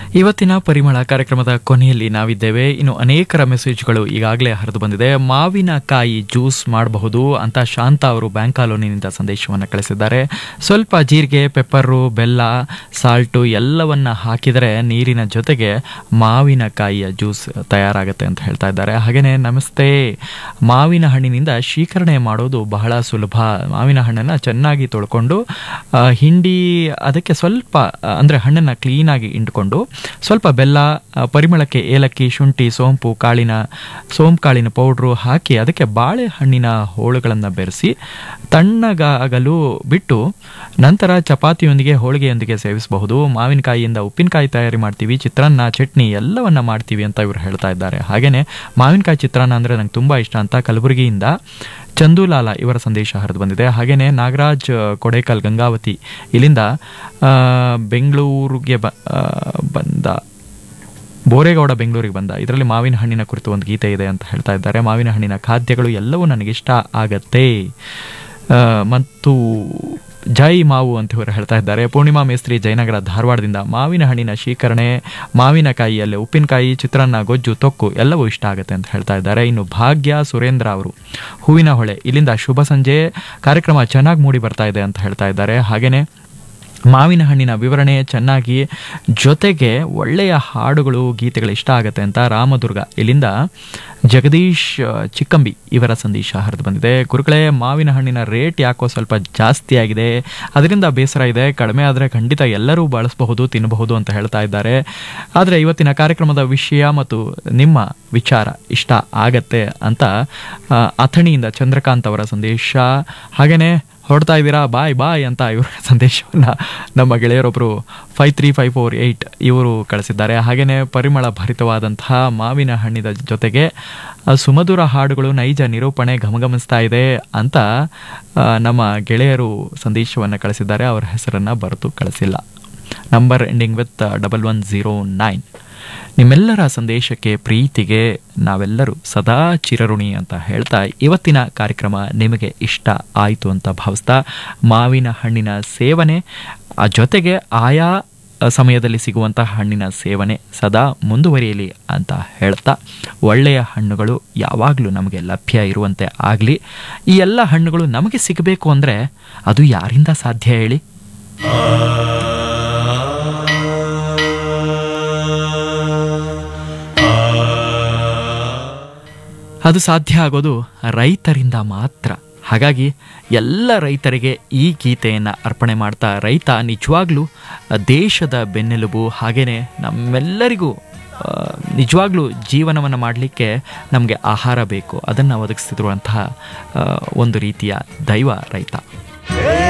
ಇವತ್ತಿನ ಪರಿಮಳ ಕಾರ್ಯಕ್ರಮದ ಕೊನೆಯಲ್ಲಿ ನಾವಿದ್ದೇವೆ ಇನ್ನು ಅನೇಕರ ಮೆಸೇಜ್ಗಳು ಈಗಾಗಲೇ ಹರಿದು ಬಂದಿದೆ ಮಾವಿನಕಾಯಿ ಜ್ಯೂಸ್ ಮಾಡಬಹುದು ಅಂತ ಶಾಂತ ಅವರು ಬ್ಯಾಂಕ್ ಕಾಲೋನಿನಿಂದ ಸಂದೇಶವನ್ನು ಕಳಿಸಿದ್ದಾರೆ ಸ್ವಲ್ಪ ಜೀರಿಗೆ ಪೆಪ್ಪರು ಬೆಲ್ಲ ಸಾಲ್ಟು ಎಲ್ಲವನ್ನ ಹಾಕಿದರೆ ನೀರಿನ ಜೊತೆಗೆ ಮಾವಿನಕಾಯಿಯ ಜ್ಯೂಸ್ ತಯಾರಾಗುತ್ತೆ ಅಂತ ಹೇಳ್ತಾ ಇದ್ದಾರೆ ಹಾಗೆಯೇ ನಮಸ್ತೆ ಮಾವಿನ ಹಣ್ಣಿನಿಂದ ಶೀಕರಣೆ ಮಾಡೋದು ಬಹಳ ಸುಲಭ ಮಾವಿನ ಹಣ್ಣನ್ನು ಚೆನ್ನಾಗಿ ತೊಳ್ಕೊಂಡು ಆ, ಹಿಂಡಿ ಅದಕ್ಕೆ ಸ್ವಲ್ಪ ಆ, ಅಂದ್ರೆ ಹಣ್ಣನ್ನು ಕ್ಲೀನಾಗಿ ಇಂಡ್ಕೊಂಡು ಸ್ವಲ್ಪ ಬೆಲ್ಲ ಆ, ಪರಿಮಳಕ್ಕೆ ಏಲಕ್ಕಿ ಶುಂಠಿ ಸೋಂಪು ಕಾಳಿನ ಸೋಂಪು ಕಾಳಿನ ಪೌಡ್ರು ಹಾಕಿ ಅದಕ್ಕೆ ಬಾಳೆಹಣ್ಣಿನ ಹೋಳುಗಳನ್ನು ಬೆರೆಸಿ ತಣ್ಣಗಾಗಲು ಬಿಟ್ಟು ನಂತರ ಚಪಾತಿಯೊಂದಿಗೆ ಹೋಳಿಗೆಯೊಂದಿಗೆ ಸೇವಿಸಬಹುದು ಮಾವಿನಕಾಯಿಯಿಂದ ಉಪ್ಪಿನಕಾಯಿ ತಯಾರಿ ಮಾಡ್ತೀವಿ ಚಿತ್ರಾನ್ನ ಚಟ್ನಿ ಎಲ್ಲವನ್ನ ಮಾಡ್ತೀವಿ ಅಂತ ಇವರು ಹೇಳ್ತಾ ಇದ್ದಾರೆ ಹಾಗೇನೆ ಮಾವಿನಕಾಯಿ ಚಿತ್ರಾನ್ನ ಅಂದ್ರೆ ನಂಗೆ ತುಂಬಾ ಇಷ್ಟ ಅಂತ ಕಲಬುರಗಿಯಿಂದ ಚಂದೂಲಾಲ ಇವರ ಸಂದೇಶ ಹರಿದು ಬಂದಿದೆ ಹಾಗೇನೆ ನಾಗರಾಜ್ ಕೊಡೇಕಲ್ ಗಂಗಾವತಿ ಇಲ್ಲಿಂದ ಆ, ಬೆಂಗಳೂರಿಗೆ ಬ ಆ, ಬಂದ ಬೋರೇಗೌಡ ಬೆಂಗಳೂರಿಗೆ ಬಂದ ಇದರಲ್ಲಿ ಮಾವಿನ ಹಣ್ಣಿನ ಕುರಿತು ಒಂದು ಗೀತೆ ಇದೆ ಅಂತ ಹೇಳ್ತಾ ಇದ್ದಾರೆ ಮಾವಿನ ಹಣ್ಣಿನ ಖಾದ್ಯಗಳು ಎಲ್ಲವೂ ನನಗಿಷ್ಟ ಆಗತ್ತೆ ಆ, ಮತ್ತು ಜೈ ಮಾವು ಅಂತ ಇವರು ಹೇಳ್ತಾ ಇದ್ದಾರೆ ಪೂರ್ಣಿಮಾ ಮೇಸ್ತ್ರಿ ಜಯನಗರ ಧಾರವಾಡದಿಂದ ಮಾವಿನ ಹಣ್ಣಿನ ಶೀಕರಣೆ ಮಾವಿನಕಾಯಿಯಲ್ಲಿ ಉಪ್ಪಿನಕಾಯಿ ಚಿತ್ರಾನ್ನ ಗೊಜ್ಜು ತೊಕ್ಕು ಎಲ್ಲವೂ ಇಷ್ಟ ಆಗುತ್ತೆ ಅಂತ ಹೇಳ್ತಾ ಇದ್ದಾರೆ ಇನ್ನು ಭಾಗ್ಯ ಸುರೇಂದ್ರ ಅವರು ಹೂವಿನ ಹೊಳೆ ಇಲ್ಲಿಂದ ಶುಭ ಸಂಜೆ ಕಾರ್ಯಕ್ರಮ ಚೆನ್ನಾಗಿ ಮೂಡಿ ಬರ್ತಾ ಇದೆ ಅಂತ ಹೇಳ್ತಾ ಇದ್ದಾರೆ ಹಾಗೇನೆ ಮಾವಿನ ಹಣ್ಣಿನ ವಿವರಣೆ ಚೆನ್ನಾಗಿ ಜೊತೆಗೆ ಒಳ್ಳೆಯ ಹಾಡುಗಳು ಗೀತೆಗಳು ಇಷ್ಟ ಆಗುತ್ತೆ ಅಂತ ರಾಮದುರ್ಗ ಇಲ್ಲಿಂದ ಜಗದೀಶ್ ಆ, ಚಿಕ್ಕಂಬಿ ಇವರ ಸಂದೇಶ ಹರಿದು ಬಂದಿದೆ ಗುರುಗಳೇ ಮಾವಿನ ಹಣ್ಣಿನ ರೇಟ್ ಯಾಕೋ ಸ್ವಲ್ಪ ಜಾಸ್ತಿ ಆಗಿದೆ ಅದರಿಂದ ಬೇಸರ ಇದೆ ಕಡಿಮೆ ಆದರೆ ಖಂಡಿತ ಎಲ್ಲರೂ ಬಳಸಬಹುದು ತಿನ್ನಬಹುದು ಅಂತ ಹೇಳ್ತಾ ಇದ್ದಾರೆ ಆದರೆ ಇವತ್ತಿನ ಕಾರ್ಯಕ್ರಮದ ವಿಷಯ ಮತ್ತು ನಿಮ್ಮ ವಿಚಾರ ಇಷ್ಟ ಆಗತ್ತೆ ಅಂತ ಆ, ಅಥಣಿಯಿಂದ ಚಂದ್ರಕಾಂತ್ ಅವರ ಸಂದೇಶ ಹಾಗೇನೆ ಹೊರಡ್ತಾ ಇದ್ದೀರಾ ಬಾಯ್ ಬಾಯ್ ಅಂತ ಇವರ ಸಂದೇಶವನ್ನು ನಮ್ಮ ಗೆಳೆಯರೊಬ್ಬರು five three five four eight ಇವರು ಕಳಿಸಿದ್ದಾರೆ ಹಾಗೆಯೇ ಪರಿಮಳ ಭರಿತವಾದಂತಹ ಮಾವಿನ ಹಣ್ಣಿನ ಜೊತೆಗೆ ಆ, ಸುಮಧುರ ಹಾಡುಗಳು ನೈಜ ನಿರೂಪಣೆ ಘಮಘಮಿಸ್ತಾ ಇದೆ ಅಂತ ಆ, ನಮ್ಮ ಗೆಳೆಯರು ಸಂದೇಶವನ್ನು ಕಳಿಸಿದ್ದಾರೆ ಅವರ ಹೆಸರನ್ನು ಬರೆದು ಕಳಿಸಿಲ್ಲ number ending with double one zero nine ನಿಮ್ಮೆಲ್ಲರ ಸಂದೇಶಕ್ಕೆ ಪ್ರೀತಿಗೆ ನಾವೆಲ್ಲರೂ ಸದಾ ಚಿರಋಣಿ ಅಂತ ಹೇಳ್ತಾ ಇವತ್ತಿನ ಕಾರ್ಯಕ್ರಮ ನಿಮಗೆ ಇಷ್ಟ ಆಯಿತು ಅಂತ ಭಾವಿಸ್ತಾ ಮಾವಿನ ಹಣ್ಣಿನ ಸೇವನೆ ಆ ಜೊತೆಗೆ ಆಯಾ ಸಮಯದಲ್ಲಿ ಸಿಗುವಂತಹ ಹಣ್ಣಿನ ಸೇವನೆ ಸದಾ ಮುಂದುವರಿಯಲಿ ಅಂತ ಹೇಳ್ತಾ ಒಳ್ಳೆಯ ಹಣ್ಣುಗಳು ಯಾವಾಗಲೂ ನಮಗೆ ಲಭ್ಯ ಇರುವಂತೆ ಆಗಲಿ ಈ ಎಲ್ಲ ಹಣ್ಣುಗಳು ನಮಗೆ ಸಿಗಬೇಕು ಅಂದರೆ ಅದು ಯಾರಿಂದ ಸಾಧ್ಯ ಹೇಳಿ ಅದು ಸಾಧ್ಯ ಆಗೋದು ರೈತರಿಂದ ಮಾತ್ರ ಹಾಗಾಗಿ ಎಲ್ಲ ರೈತರಿಗೆ ಈ ಗೀತೆಯನ್ನು ಅರ್ಪಣೆ ಮಾಡ್ತಾ ರೈತ ನಿಜವಾಗ್ಲೂ ದೇಶದ ಬೆನ್ನೆಲುಬು ಹಾಗೇನೆ ನಮ್ಮೆಲ್ಲರಿಗೂ ಆ, ನಿಜವಾಗ್ಲೂ ಜೀವನವನ್ನು ಮಾಡಲಿಕ್ಕೆ ನಮಗೆ ಆಹಾರ ಬೇಕು ಅದನ್ನು ಒದಗಿಸ್ತಿರುವಂತಹ ಆ, ಒಂದು ರೀತಿಯ ದೈವ ರೈತ